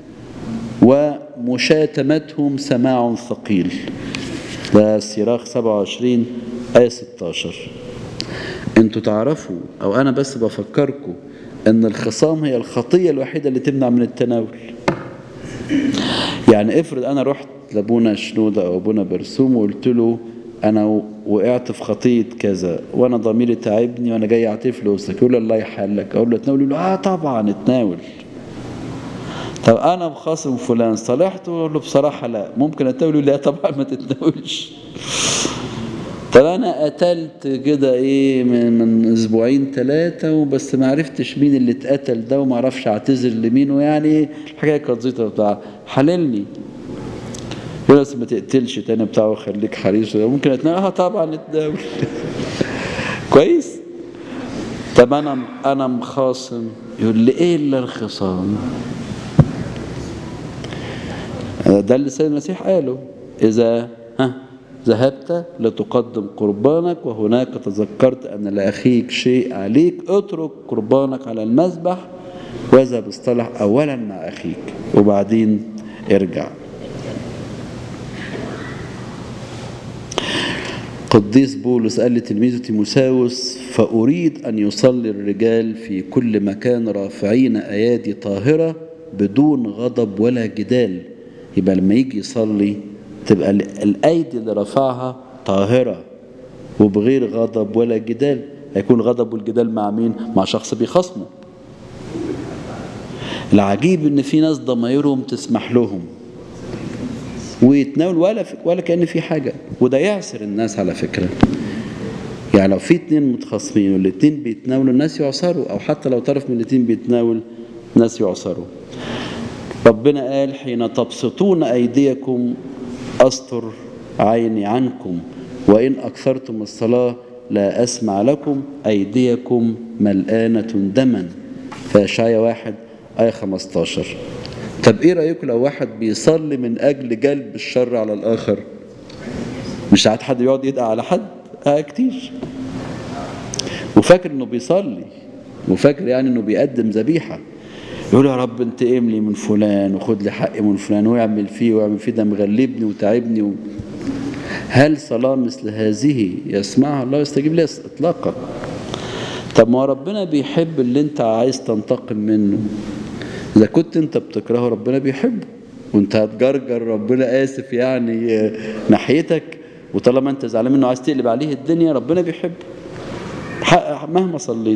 ومشاتمتهم سماع ثقيل ده سيراخ 27 آية 16 انتوا تعرفوا او انا بس بفكركم ان الخصام هي الخطية الوحيدة اللي تمنع من التناول يعني افرض انا رحت لابونا شنودة او ابونا برسوم وقلت له انا وقعت في خطية كذا وانا ضميري تعبني وانا جاي اعطيه فلوسك يقول له الله يحلك اقول له تناول يقول له اه طبعا اتناول طب انا بخاصم فلان صالحته اقول له بصراحه لا ممكن اتناول لا طبعا ما تتناولش طب انا قتلت كده ايه من, من اسبوعين ثلاثة وبس ما عرفتش مين اللي اتقتل ده وما اعرفش اعتذر لمين ويعني الحكاية كانت زيطة بتاع حللني يقول بس ما تقتلش تاني بتاعه خليك حريص ممكن اتنقل اه طبعا اتناول كويس طب انا انا مخاصم يقول لي ايه الا الخصام ده اللي السيد المسيح قاله اذا ها ذهبت لتقدم قربانك وهناك تذكرت ان لاخيك شيء عليك اترك قربانك على المذبح واذهب اصطلح اولا مع اخيك وبعدين ارجع قديس بولس قال لتلميذه تيموساوس فأريد أن يصلي الرجال في كل مكان رافعين أيادي طاهرة بدون غضب ولا جدال يبقى لما يجي يصلي تبقى الأيدي اللي رفعها طاهرة وبغير غضب ولا جدال هيكون الغضب والجدال مع مين؟ مع شخص بيخصمه العجيب ان في ناس ضمايرهم تسمح لهم ويتناول ولا ولا كأن في حاجة وده يعسر الناس على فكرة يعني لو في اتنين متخاصمين والاتنين بيتناولوا الناس يعصروا او حتى لو طرف من الاتنين بيتناول الناس يعصروا ربنا قال حين تبسطون ايديكم استر عيني عنكم وان اكثرتم الصلاه لا اسمع لكم ايديكم ملآنة دما في اشعياء واحد ايه 15 طب ايه رايكم لو واحد بيصلي من اجل جلب الشر على الاخر مش ساعات حد يقعد يدعي على حد اه كتير وفاكر انه بيصلي وفاكر يعني انه بيقدم ذبيحه يقول يا رب انتقم لي من فلان وخد لي حقي من فلان ويعمل فيه ويعمل فيه ده مغلبني وتعبني و... هل صلاة مثل هذه يسمعها الله يستجيب لها اطلاقا طب ما ربنا بيحب اللي انت عايز تنتقم منه اذا كنت انت بتكرهه ربنا بيحبه وانت هتجرجر ربنا اسف يعني ناحيتك وطالما انت زعلان منه عايز تقلب عليه الدنيا ربنا بيحبه مهما صليت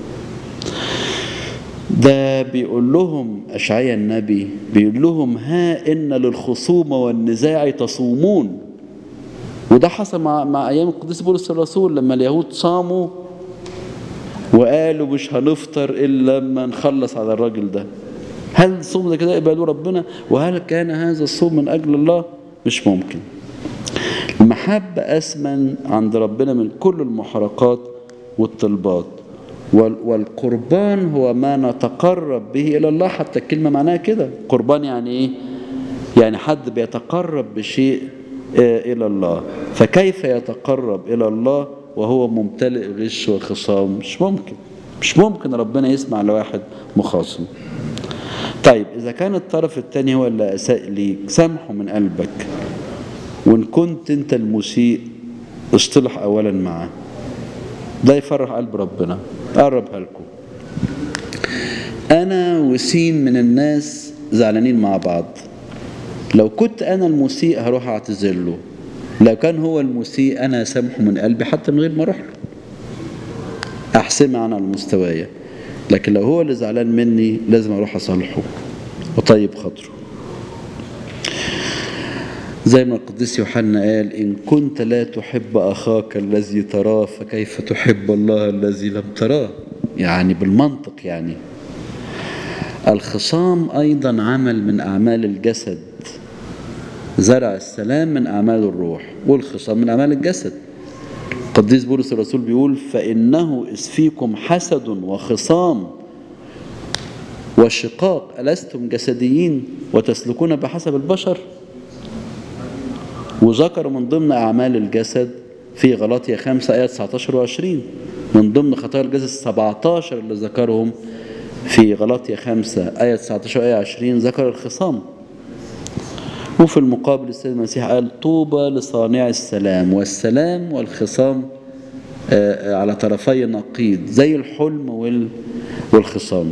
ده بيقول لهم أشعيا النبي بيقول لهم ها إن للخصومة والنزاع تصومون وده حصل مع, مع أيام القديس بولس الرسول لما اليهود صاموا وقالوا مش هنفطر إلا لما نخلص على الراجل ده هل الصوم ده كده يقبلوا ربنا وهل كان هذا الصوم من أجل الله مش ممكن المحبة أثمن عند ربنا من كل المحرقات والطلبات والقربان هو ما نتقرب به إلى الله حتى الكلمة معناها كده قربان يعني إيه؟ يعني حد بيتقرب بشيء إلى الله فكيف يتقرب إلى الله وهو ممتلئ غش وخصام مش ممكن مش ممكن ربنا يسمع لواحد مخاصم طيب إذا كان الطرف الثاني هو اللي أساء ليك سامحه من قلبك وإن كنت أنت المسيء اصطلح أولا معاه ده يفرح قلب ربنا أقربها لكم أنا وسين من الناس زعلانين مع بعض لو كنت أنا المسيء هروح أعتذر له لو كان هو المسيء أنا أسامحه من قلبي حتى من غير ما أروح له أحسمها على المستوايا لكن لو هو اللي زعلان مني لازم أروح أصالحه وطيب خاطره زي ما القديس يوحنا قال إن كنت لا تحب أخاك الذي تراه فكيف تحب الله الذي لم تراه يعني بالمنطق يعني الخصام أيضا عمل من أعمال الجسد زرع السلام من أعمال الروح والخصام من أعمال الجسد القديس بولس الرسول بيقول فإنه إذ فيكم حسد وخصام وشقاق ألستم جسديين وتسلكون بحسب البشر وذكر من ضمن أعمال الجسد في غلاطيا 5 آيات 19 و20 من ضمن خطايا الجسد 17 اللي ذكرهم في غلاطيا 5 آية 19 آية 20 ذكر الخصام وفي المقابل السيد المسيح قال طوبى لصانع السلام والسلام والخصام على طرفي نقيض زي الحلم والخصام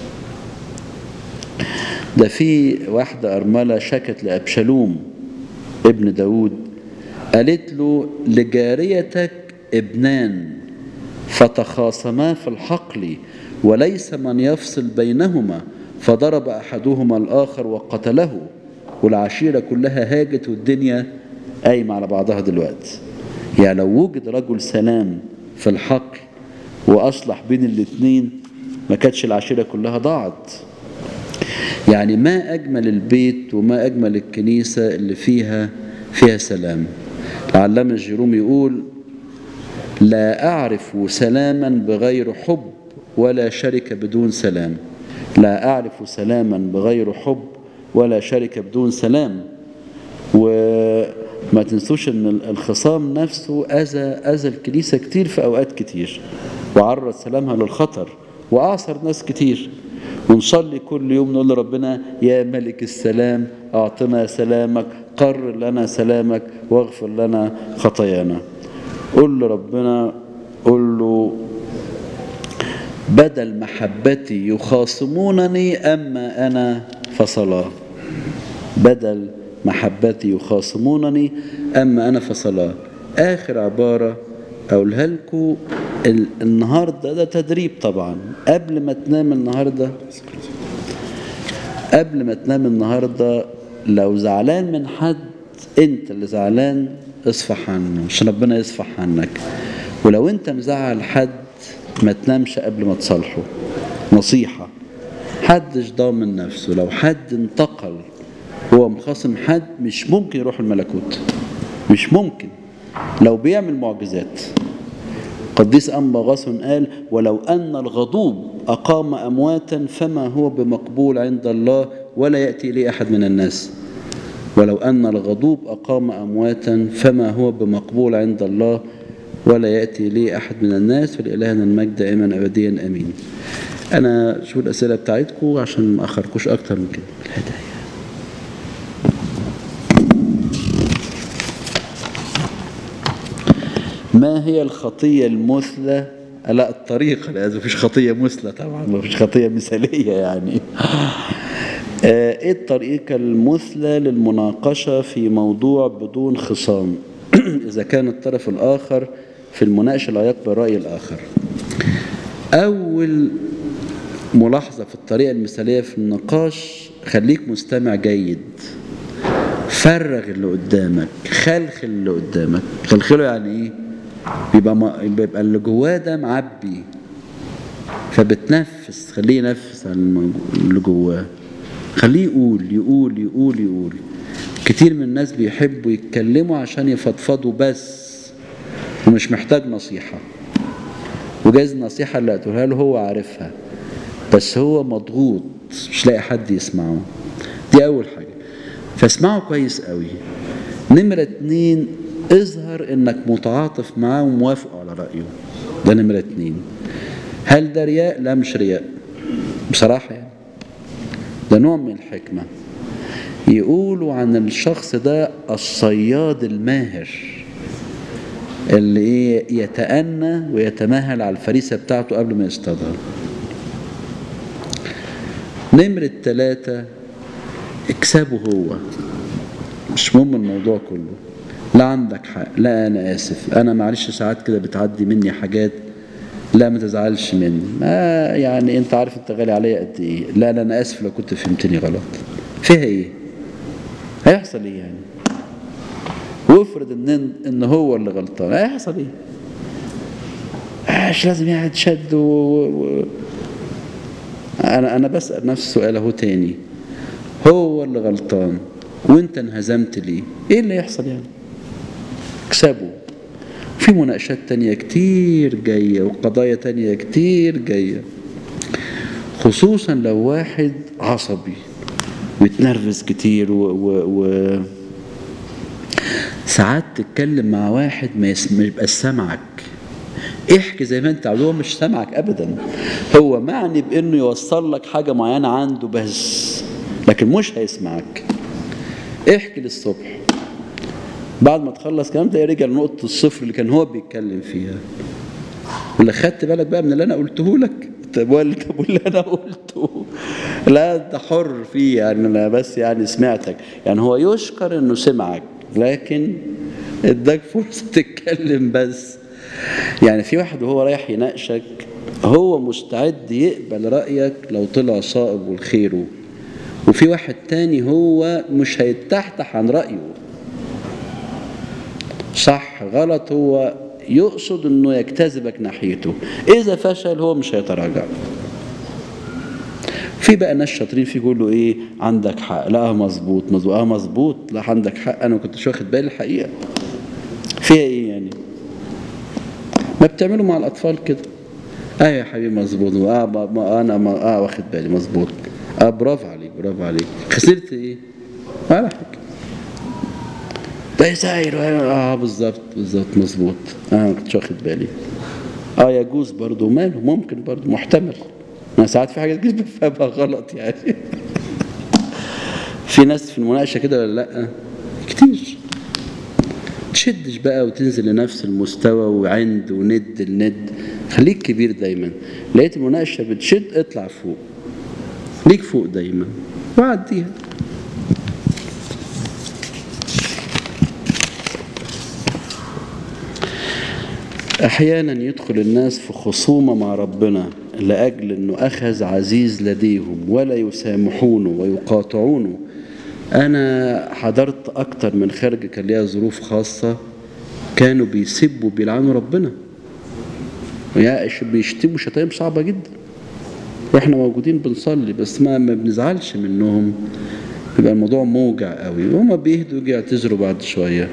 ده في واحدة أرملة شكت لأبشالوم ابن داود قالت له لجاريتك ابنان فتخاصما في الحقل وليس من يفصل بينهما فضرب أحدهما الآخر وقتله والعشيرة كلها هاجت والدنيا قايمة على بعضها دلوقتي يعني لو وجد رجل سلام في الحقل وأصلح بين الاتنين ما كانتش العشيرة كلها ضاعت يعني ما أجمل البيت وما أجمل الكنيسة اللي فيها فيها سلام العلامة جيروم يقول لا أعرف سلاما بغير حب ولا شركة بدون سلام لا أعرف سلاما بغير حب ولا شركة بدون سلام وما تنسوش ان الخصام نفسه أذى أذى الكنيسة كتير في أوقات كتير وعرض سلامها للخطر وأعصر ناس كتير ونصلي كل يوم نقول لربنا يا ملك السلام أعطنا سلامك قرر لنا سلامك واغفر لنا خطايانا قل لربنا قل له بدل محبتي يخاصمونني أما أنا فصلاه بدل محبتي يخاصمونني أما أنا فصلاه آخر عبارة أقولها لكم النهاردة ده تدريب طبعا قبل ما تنام النهاردة قبل ما تنام النهاردة لو زعلان من حد انت اللي زعلان اصفح عنه عشان ربنا يصفح عنك ولو انت مزعل حد ما تنامش قبل ما تصالحه نصيحة حدش ضامن نفسه لو حد انتقل هو مخاصم حد مش ممكن يروح الملكوت مش ممكن لو بيعمل معجزات قديس أنبا غاصن قال ولو أن الغضوب أقام أمواتا فما هو بمقبول عند الله ولا يأتي إليه أحد من الناس ولو أن الغضوب أقام أمواتا فما هو بمقبول عند الله ولا يأتي إليه أحد من الناس ولإلهنا المجد دائما أبديا أمين أنا شو الأسئلة بتاعتكم عشان ما أخركوش أكتر من كده الهدايا ما هي الخطية المثلى لا الطريقة لا مفيش خطية مثلى طبعا مفيش خطية مثالية يعني ايه الطريقة المثلى للمناقشة في موضوع بدون خصام إذا كان الطرف الآخر في المناقشة لا يقبل رأي الآخر أول ملاحظة في الطريقة المثالية في النقاش خليك مستمع جيد فرغ اللي قدامك خلخل اللي قدامك خلخله يعني ايه بيبقى, ما بيبقى اللي جواه ده معبي فبتنفس خليه ينفس عن اللي جواه خليه يقول يقول يقول يقول كتير من الناس بيحبوا يتكلموا عشان يفضفضوا بس ومش محتاج نصيحة وجايز النصيحة اللي هتقولها له هو عارفها بس هو مضغوط مش لاقي حد يسمعه دي أول حاجة فاسمعه كويس قوي نمرة اتنين اظهر انك متعاطف معاه وموافقه على رأيه ده نمرة اتنين هل ده رياء؟ لا مش رياء بصراحة يعني ده نوع من الحكمة يقولوا عن الشخص ده الصياد الماهر اللي ايه يتأنى ويتمهل على الفريسة بتاعته قبل ما يصطادها نمرة ثلاثة اكسبه هو مش مهم الموضوع كله لا عندك حق لا انا اسف انا معلش ساعات كده بتعدي مني حاجات لا ما تزعلش مني ما يعني انت عارف انت غالي عليا قد ايه لا لا انا اسف لو كنت فهمتني غلط فيها ايه هيحصل ايه يعني وافرض ان ان هو اللي غلطان هيحصل ايه مش لازم يعني تشد و... و... انا انا بسال نفس السؤال اهو تاني هو اللي غلطان وانت انهزمت ليه ايه اللي يحصل يعني اكسبه في مناقشات تانية كتير جاية وقضايا تانية كتير جاية خصوصا لو واحد عصبي ويتنرفز كتير و, و, و ساعات تتكلم مع واحد ما يبقاش سامعك احكي زي ما انت عاوز هو مش سامعك ابدا هو معني بانه يوصل لك حاجه معينه عنده بس لكن مش هيسمعك احكي للصبح بعد ما تخلص كلام ده رجع لنقطه الصفر اللي كان هو بيتكلم فيها ولا خدت بالك بقى من اللي انا قلته لك طب ولا طب اللي انا قلته لا انت حر فيه يعني انا بس يعني سمعتك يعني هو يشكر انه سمعك لكن اداك فرصه تتكلم بس يعني في واحد وهو رايح يناقشك هو مستعد يقبل رأيك لو طلع صائب والخيره وفي واحد تاني هو مش هيتحتح عن رأيه صح غلط هو يقصد انه يجتذبك ناحيته اذا فشل هو مش هيتراجع في بقى ناس شاطرين فيه يقولوا ايه عندك حق لا مظبوط مظبوط اه مظبوط لا عندك حق انا ما كنتش واخد بالي الحقيقه فيها ايه يعني ما بتعملوا مع الاطفال كده اه يا حبيبي مظبوط اه ما ما انا ما اه واخد بالي مظبوط اه برافو عليك برافو عليك خسرت ايه ولا حاجه ده يساير اه بالظبط بالظبط مظبوط انا ما كنتش واخد بالي اه يجوز برضه ماله ممكن برضه محتمل انا ساعات في حاجات كده بفهمها غلط يعني في ناس في المناقشه كده ولا لا كتير تشدش بقى وتنزل لنفس المستوى وعند وند الند خليك كبير دايما لقيت المناقشه بتشد اطلع فوق ليك فوق دايما وعديها احيانا يدخل الناس في خصومه مع ربنا لاجل انه اخذ عزيز لديهم ولا يسامحونه ويقاطعونه انا حضرت اكتر من خارج كان ليها ظروف خاصه كانوا بيسبوا بيلعنوا ربنا بيشتموا شتايم صعبه جدا واحنا موجودين بنصلي بس ما ما بنزعلش منهم بيبقى الموضوع موجع قوي وهما بيهدوا يجي يعتذروا بعد شويه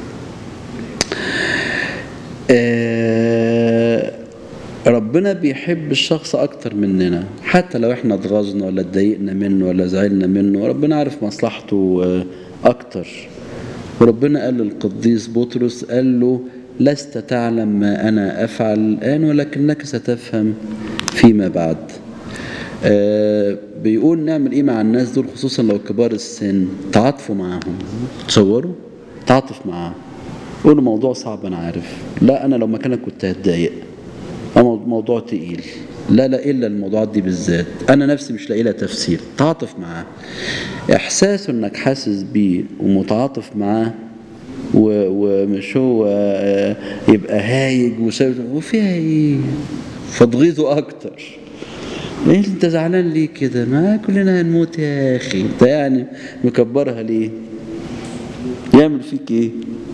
آه ربنا بيحب الشخص اكتر مننا حتى لو احنا اتغاظنا ولا اتضايقنا منه ولا زعلنا منه ربنا عارف مصلحته اكتر وربنا قال للقديس بطرس قال له لست تعلم ما انا افعل الان ولكنك ستفهم فيما بعد آه بيقول نعمل ايه مع الناس دول خصوصا لو كبار السن تعاطفوا معاهم تصوروا تعاطف معاهم قولوا موضوع صعب انا عارف لا انا لو مكانك كنت هتضايق موضوع تقيل لا لا الا الموضوعات دي بالذات انا نفسي مش لاقي لها تفسير تعاطف معاه احساس انك حاسس بيه ومتعاطف معاه ومش هو يبقى هايج وفيها ايه فتغيظه اكتر ليه انت زعلان ليه كده ما كلنا هنموت يا اخي انت يعني مكبرها ليه يعمل فيك ايه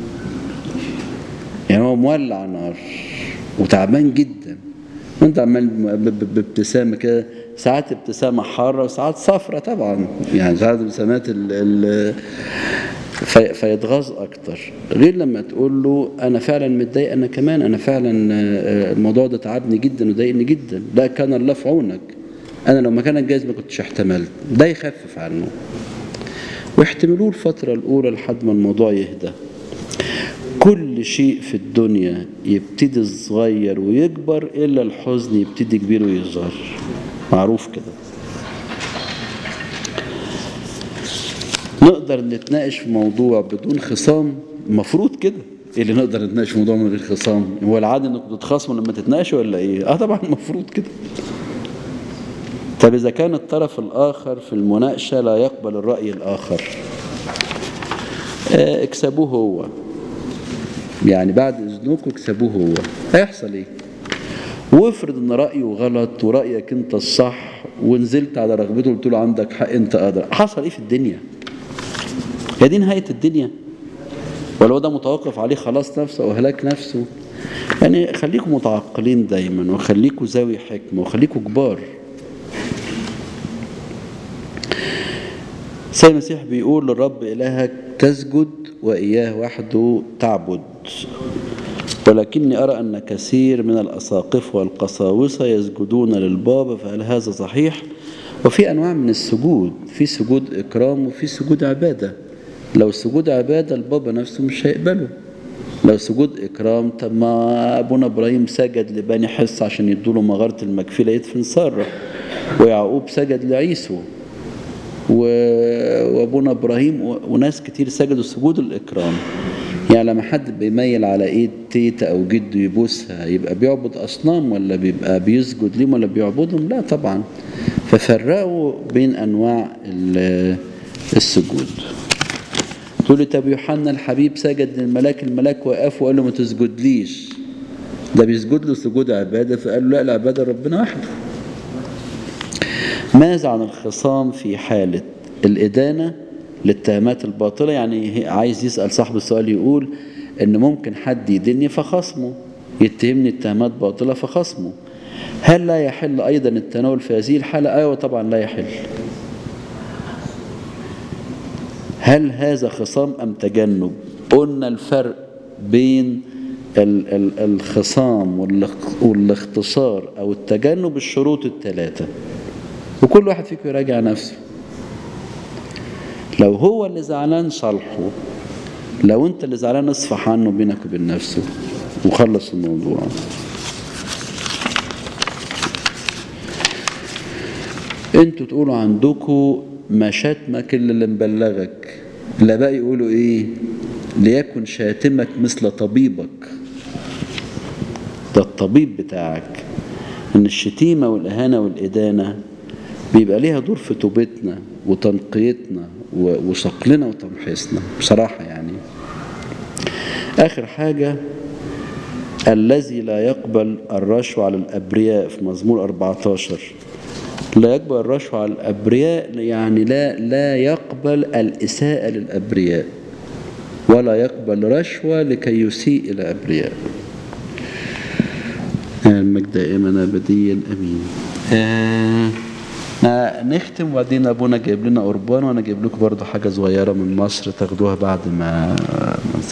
يعني هو مولع نار وتعبان جدا وانت عمال بابتسامه كده ساعات ابتسامه حاره وساعات صفرة طبعا يعني ساعات ابتسامات ال ال في فيتغاظ اكتر غير لما تقول له انا فعلا متضايق انا كمان انا فعلا الموضوع ده تعبني جدا وضايقني جدا لا كان الله في عونك انا لو مكانك جايز ما كنتش احتملت ده يخفف عنه واحتملوه الفتره الاولى لحد ما الموضوع يهدى كل شيء في الدنيا يبتدي صغير ويكبر الا الحزن يبتدي كبير ويصغر معروف كده نقدر نتناقش في موضوع بدون خصام المفروض كده ايه اللي نقدر نتناقش في موضوع من غير خصام هو العادي انكم تتخاصموا لما تتناقشوا ولا ايه اه طبعا المفروض كده طب اذا كان الطرف الاخر في المناقشه لا يقبل الراي الاخر آه اكسبوه هو يعني بعد اذنكم اكسبوه هو هيحصل ايه وافرض ان رايه غلط ورايك انت الصح ونزلت على رغبته وقلت له عندك حق انت قادر حصل ايه في الدنيا هي دي نهايه الدنيا ولا هو ده متوقف عليه خلاص نفسه او هلاك نفسه يعني خليكم متعقلين دايما وخليكم ذوي حكمه وخليكم كبار سيد المسيح بيقول للرب إلهك تسجد وإياه وحده تعبد ولكني أرى أن كثير من الأساقف والقساوسة يسجدون للبابا فهل هذا صحيح؟ وفي أنواع من السجود في سجود إكرام وفي سجود عبادة لو سجود عبادة البابا نفسه مش هيقبله لو سجود إكرام طب ما أبونا إبراهيم سجد لبني حس عشان يدوله مغارة المكفلة يدفن سارة ويعقوب سجد لعيسو وابونا ابراهيم وناس كتير سجدوا سجود الاكرام يعني لما حد بيميل على ايد تيتا او جده يبوسها يبقى بيعبد اصنام ولا بيبقى بيسجد ليهم ولا بيعبدهم لا طبعا ففرقوا بين انواع السجود تقول لي طب يوحنا الحبيب سجد للملاك الملاك وقف وقال له ما تسجدليش ده بيسجد له سجود عباده فقال له لا العباده ربنا وحده ماذا عن الخصام في حالة الإدانة للتهمات الباطلة يعني عايز يسأل صاحب السؤال يقول ان ممكن حد يدني فخصمه يتهمني اتهامات باطلة فخصمه هل لا يحل ايضا التناول في هذه الحالة ايوه طبعا لا يحل هل هذا خصام ام تجنب قلنا الفرق بين ال ال الخصام والاخ- والاختصار او التجنب الشروط الثلاثة وكل واحد فيكم يراجع نفسه لو هو اللي زعلان صالحه لو انت اللي زعلان اصفح عنه بينك وبين نفسه وخلص الموضوع انتوا تقولوا عندكم ما شتمك الا اللي مبلغك لا بقى يقولوا ايه ليكن شاتمك مثل طبيبك ده الطبيب بتاعك ان الشتيمة والاهانة والادانة بيبقى ليها دور في توبتنا وتنقيتنا و- وصقلنا وتمحيصنا بصراحة يعني آخر حاجة الذي لا يقبل الرشوة على الأبرياء في مزمور 14 لا يقبل الرشوة على الأبرياء يعني لا لا يقبل الإساءة للأبرياء ولا يقبل رشوة لكي يسيء إلى أبرياء المجد دائما أبديا أمين آه آه، نختم وبعدين أبونا جايب لنا قربان وأنا جايب لكم برضو حاجة صغيرة من مصر تاخدوها بعد ما ما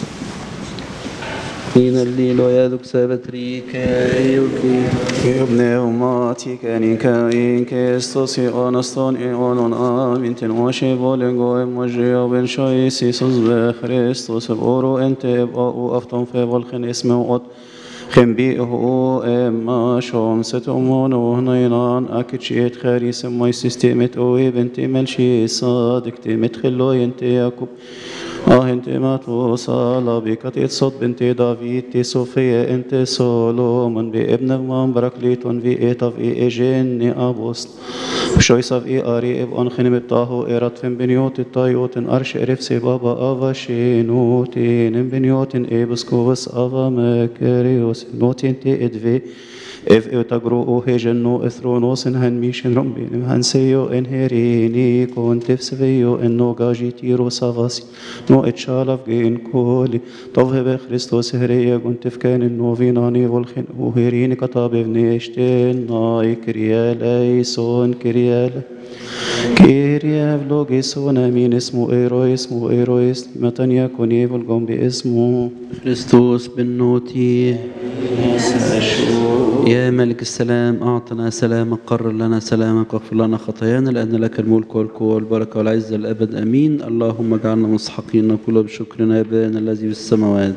Fino all'ilo sabatrike yuki. Pneumatika in Christus i anaston i anon amin ten washe volego em wajia ben shais Isus be Christus oro ente au afton fe volken isme ot خنبئه اما شوم ستؤمنه نينان اكتشيت خاريس ماي سيستيمت اوي بنتي ملشي صادق تيمت خلو ينتي ياكوب آه انت ما توصل بك تصد بنت دافيد تي صوفيا انت سولومون بابن من بركليتون في ايتا في ايجيني ابوست بشويس في اري اب ان خنم الطاهو ايرات فين بنيوت الطايوتن ارش ارف سي بابا افا شينوتين بنيوتن ايبسكوبس افا مكريوس نوتين تي ادفي اف اتجرو او هيجنو اثرونوس ان هن ميشن رمبين هن سيو ان هيريني كون تفسفيو انو جاجي تيرو سافاسي نو اتشالف جين كولي طوه بخريستوس هريا كنت فكان انو فيناني والخن او هيريني كتاب ابنيشتين ناي كريالا سون كريالا كيريا فلوجيسون امين اسمه ايرو اسمه ايرويس متى يكون يبلغم باسمه كريستوس بالنوتي يا ملك السلام أعطنا سلامك قرر لنا سلامك واغفر لنا خطايانا لأن لك الملك والقوة والبركة والعزة الأبد أمين اللهم اجعلنا مستحقين نقول بشكرنا يا أبانا الذي في السماوات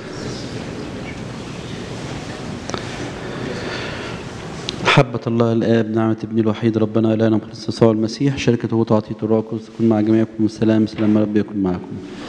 محبة الله الآب نعمة ابن الوحيد ربنا إلهنا وخريستوس يسوع المسيح شركة وتعطية الروح القدس تكون مع جميعكم والسلام سلام ربي يكون معكم